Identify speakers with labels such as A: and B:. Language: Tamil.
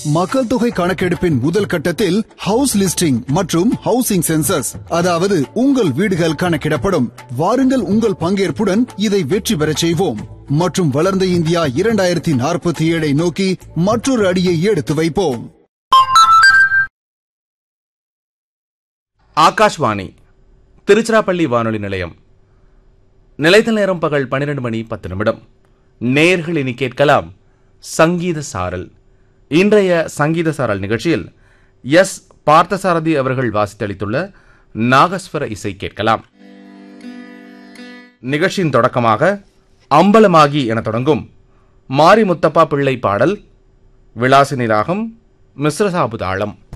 A: மக்கள் தொகை கணக்கெடுப்பின் முதல் கட்டத்தில் ஹவுஸ் லிஸ்டிங் மற்றும் ஹவுசிங் சென்சஸ் அதாவது உங்கள் வீடுகள் கணக்கிடப்படும் வாருங்கள் உங்கள் பங்கேற்புடன் இதை வெற்றி பெறச் செய்வோம் மற்றும் வளர்ந்த இந்தியா இரண்டாயிரத்தி நாற்பத்தி ஏழை நோக்கி மற்றொரு அடியை எடுத்து வைப்போம்
B: ஆகாஷ்வாணி திருச்சிராப்பள்ளி வானொலி நிலையம் நிலைத்த நேரம் பகல் பன்னிரண்டு மணி பத்து நிமிடம் நேயர்கள் இனி கேட்கலாம் சங்கீத சாரல் இன்றைய சங்கீத சாரல் நிகழ்ச்சியில் எஸ் பார்த்தசாரதி அவர்கள் வாசித்தளித்துள்ள நாகஸ்வர இசை கேட்கலாம் நிகழ்ச்சியின் தொடக்கமாக அம்பலமாகி என தொடங்கும் மாரி முத்தப்பா பிள்ளை பாடல் விலாசினி ராகம் மிஸ்ரசாபு தாளம்